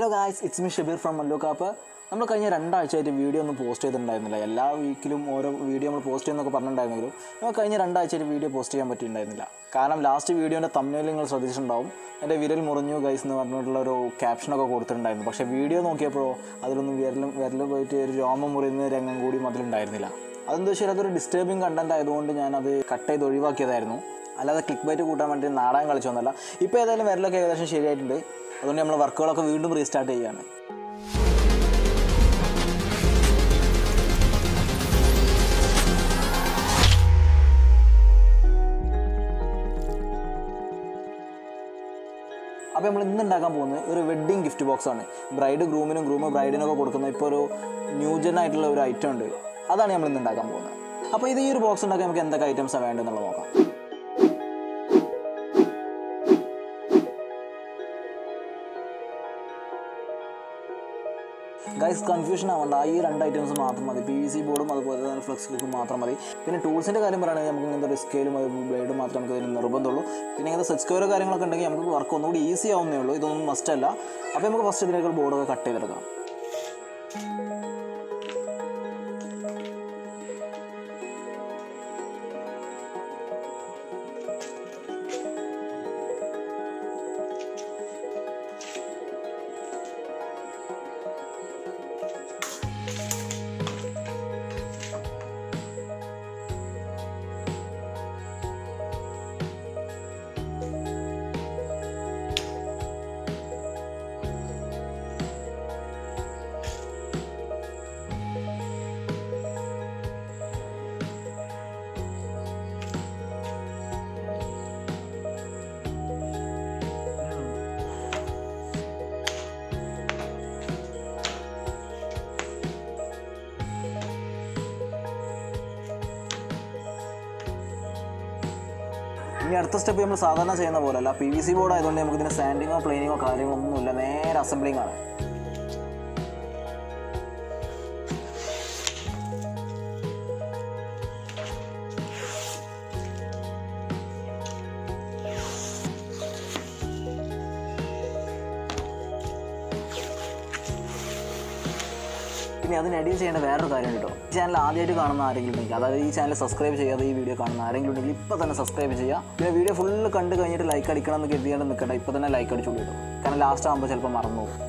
hello guys it's me Shabeer from മല്ലുക്കാപ്പ് നമ്മൾ കഴിഞ്ഞ രണ്ടാഴ്ചയായിട്ട് വീഡിയോ ഒന്നും പോസ്റ്റ് ചെയ്തിട്ടുണ്ടായിരുന്നില്ല എല്ലാ വീക്കിലും ഓരോ വീഡിയോ നമ്മൾ പോസ്റ്റ് ചെയ്യുന്നൊക്കെ പറഞ്ഞിട്ടുണ്ടായിരുന്നെങ്കിലും നമ്മൾ കഴിഞ്ഞ രണ്ടാഴ്ചയായിട്ട് വീഡിയോ പോസ്റ്റ് ചെയ്യാൻ പറ്റിയിട്ടുണ്ടായിരുന്നില്ല കാരണം ലാസ്റ്റ് വീഡിയോൻ്റെ തമ്മിൽ നിങ്ങൾ ശ്രദ്ധിച്ചിട്ടുണ്ടാവും എൻ്റെ വിരൽ മുറിഞ്ഞു ഗൈസ് എന്ന് പറഞ്ഞിട്ടുള്ള ഒരു ക്യാപ്ഷനൊക്കെ കൊടുത്തിട്ടുണ്ടായിരുന്നു പക്ഷേ വീഡിയോ നോക്കിയപ്പോഴോ അതിലൊന്നും വിരലും വിരൽ പോയിട്ട് ഒരു രോമം മുറിയുന്ന രംഗം കൂടിയും അതിലുണ്ടായിരുന്നില്ല അതെന്താ വെച്ചാൽ അതൊരു ഡിസ്റ്റർബിങ് കണ്ടന്റ് ആയതുകൊണ്ട് ഞാനത് കട്ട് ചെയ്ത് ഒഴിവാക്കിയതായിരുന്നു അല്ലാതെ ക്ലിക്ക് ബൈറ്റ് കൂട്ടാൻ വേണ്ടി നാടകം കളിച്ചൊന്നുമല്ല ഇപ്പോൾ ഏതായാലും വിരലൊക്കെ ഏകദേശം ശരിയായിട്ടുണ്ട് അതുകൊണ്ട് നമ്മൾ വർക്കുകളൊക്കെ വീണ്ടും റീസ്റ്റാർട്ട് ചെയ്യുകയാണ് അപ്പോൾ നമ്മൾ ഇന്ന് ഉണ്ടാക്കാൻ പോകുന്നത് ഒരു വെഡ്ഡിങ് ഗിഫ്റ്റ് ബോക്സ് ആണ് ബ്രൈഡ് ഗ്രൂമിനും ഗ്രൂമ് ബ്രൈഡിനൊക്കെ കൊടുക്കുന്ന ഇപ്പോൾ ഒരു ന്യൂജൻ ആയിട്ടുള്ള ഒരു ഐറ്റം ഉണ്ട് അതാണ് നമ്മൾ ഇന്ന് ഉണ്ടാക്കാൻ പോകുന്നത് അപ്പോൾ ഇത് ഈ ഒരു ബോക്സ് ഉണ്ടാക്കാൻ നമുക്ക് എന്തൊക്കെ ഐറ്റംസാണ് വേണ്ടതെന്നുള്ളത് നോക്കാം ഗൈസ് കൺഫ്യൂഷൻ ആവണ്ട ഈ രണ്ട് ഐറ്റംസ് മാത്രം മതി പി വി സി ബോർഡും അതുപോലെ തന്നെ ഫ്ലെക്സ് ക്ലിക്കും മാത്രം മതി പിന്നെ ടൂൾസിൻ്റെ കാര്യം പറയുകയാണെങ്കിൽ നമുക്ക് ഇങ്ങനത്തെ ഒരു സ്കെയിലും ബ്ലേഡും മാത്രമേ നമുക്ക് ഇതിന് നിർബന്ധമുള്ളൂ പിന്നെ ഇങ്ങനത്തെ സെറ്റ് സ്ക്വയറോ കാര്യങ്ങളൊക്കെ ഉണ്ടെങ്കിൽ നമുക്ക് വർക്ക് ഒന്നുകൂടി ഈസി ആവുന്നേ ഉള്ളൂ ഇതൊന്നും മസ്റ്റ് അല്ല അപ്പോൾ നമുക്ക് ഫസ്റ്റ് ഇതിലേക്ക് ബോർഡൊക്കെ കട്ട് ചെയ്തെടുക്കാം ഇനി അടുത്ത സ്റ്റെപ്പ് നമ്മൾ സാധാരണ ചെയ്യുന്ന പോലെ അല്ല പി വി സി ബോർഡ് ആയതുകൊണ്ട് നമുക്ക് ഇതിന് സാൻഡിങ്ങോ പ്ലെയിനിങ്ങോ കാര്യങ്ങളോ ഒന്നുമില്ല നേരെ അസംബ്ലിംഗ് ആണ് ഇനി അതിനിടയിൽ ചെയ്യേണ്ട വേറൊരു കാര്യം കേട്ടോ ഈ ചാനൽ ആദ്യമായിട്ട് കാണുന്ന ആരെങ്കിലും ഉണ്ടെങ്കിൽ അതായത് ഈ ചാനൽ സബ്സ്ക്രൈബ് ചെയ്യാതെ ഈ വീഡിയോ കാണുന്ന ആരെങ്കിലും ഉണ്ടെങ്കിൽ ഇപ്പോൾ തന്നെ സബ്സ്ക്രൈബ് ചെയ്യുക പിന്നെ വീഡിയോ ഫുള്ള് കണ്ട് കഴിഞ്ഞിട്ട് ലൈക്ക് അടിക്കണം എന്ന് കരുതിയാണ്ട് നിൽക്കണ്ട ഇപ്പോൾ തന്നെ ലൈക്ക് അടിച്ചു കേട്ടോ കാരണം ലാസ്റ്റ് ആകുമ്പോൾ ചിലപ്പോൾ മറന്നു പോകും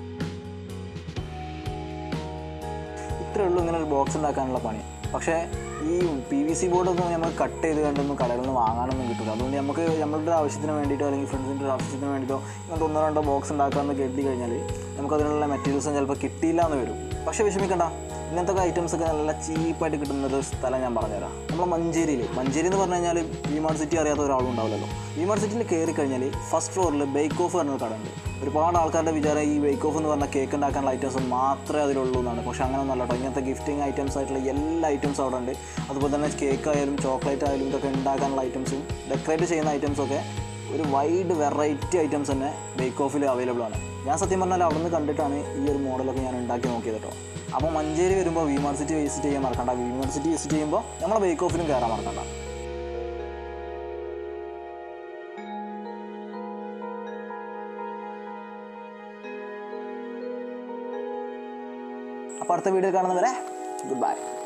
ഇത്രയേ ഉള്ളൂ ഇങ്ങനെ ഒരു ബോക്സ് ഉണ്ടാക്കാനുള്ള പണി പക്ഷേ ഈ പി വി സി ബോർഡൊന്നും നമുക്ക് കട്ട് ചെയ്ത് കണ്ടൊന്നും കടയിൽ നിന്ന് വാങ്ങാനൊന്നും കിട്ടില്ല അതുകൊണ്ട് നമുക്ക് നമ്മളുടെ ആവശ്യത്തിന് വേണ്ടിയിട്ടോ അല്ലെങ്കിൽ ഫ്രണ്ട്സിൻ്റെ ഒരു ആവശ്യത്തിന് വേണ്ടിയിട്ടോ ഇങ്ങനത്തെ ഒന്നോ രണ്ടോ ബോക്സ് ഉണ്ടാക്കാമെന്ന് കരുതി കഴിഞ്ഞാൽ നമുക്ക് അതിനുള്ള മെറ്റീരിയൽസും ചിലപ്പോൾ കിട്ടിയില്ല എന്ന് വരും പക്ഷേ വിഷമിക്കണ്ട ഇങ്ങനത്തെ ഐറ്റംസ് ഒക്കെ നല്ല ചീപ്പായിട്ട് കിട്ടുന്ന ഒരു സ്ഥലം ഞാൻ പറഞ്ഞുതരാം നമ്മളെ മഞ്ചേരിയിൽ മഞ്ചേരി എന്ന് പറഞ്ഞു കഴിഞ്ഞാൽ വിമാർട്ട് സിറ്റി അറിയാത്ത ഒരാളും ഉണ്ടാവില്ലല്ലോ വിമാർട്ട് സിറ്റിയിൽ കയറി കഴിഞ്ഞാൽ ഫസ്റ്റ് ഫ്ലോറിൽ ബേക്ക് ഓഫ് പറഞ്ഞൊരു കട ഉണ്ട് ഒരുപാട് ആൾക്കാരുടെ വിചാരം ഈ ബേക്ക് ഓഫ് എന്ന് പറഞ്ഞ കേക്ക് ഉണ്ടാക്കാനുള്ള ഐറ്റംസ് മാത്രമേ അതിലുള്ളൂ എന്നാണ് പക്ഷേ അങ്ങനെ ഒന്നല്ല കേട്ടോ ഇങ്ങനത്തെ ഗിഫ്റ്റിംഗ് ഐറ്റംസ് ആയിട്ടുള്ള എല്ലാ ഐറ്റംസും അവിടെ ഉണ്ട് അതുപോലെ തന്നെ കേക്ക് ആയാലും ചോക്ലേറ്റ് ആയാലും ഇതൊക്കെ ഉണ്ടാക്കാനുള്ള ഐറ്റംസും ഡെക്കറേറ്റ് ചെയ്യുന്ന ഐറ്റംസും ഒക്കെ ഒരു വൈഡ് വെറൈറ്റി ഐറ്റംസ് തന്നെ ബേക്ക് ഓഫിൽ അവൈലബിൾ ആണ് ഞാൻ സത്യം പറഞ്ഞാൽ അവിടെ നിന്ന് കണ്ടിട്ടാണ് ഈ ഒരു മോഡലൊക്കെ ഞാൻ ഉണ്ടാക്കി നോക്കിയത് കേട്ടോ അപ്പോൾ മഞ്ചേരി വരുമ്പോൾ വിമാർ സിറ്റി വിസിറ്റ് ചെയ്യാൻ മറക്കണ്ട വിമാർ സിറ്റി വിസിറ്റ് ചെയ്യുമ്പോൾ നമ്മളെ ബേക്ക് ഓഫിലും കയറാൻ മറക്കണ്ട അപ്പോൾ അടുത്ത വീഡിയോ കാണുന്നവരെ ഗുഡ് ബൈ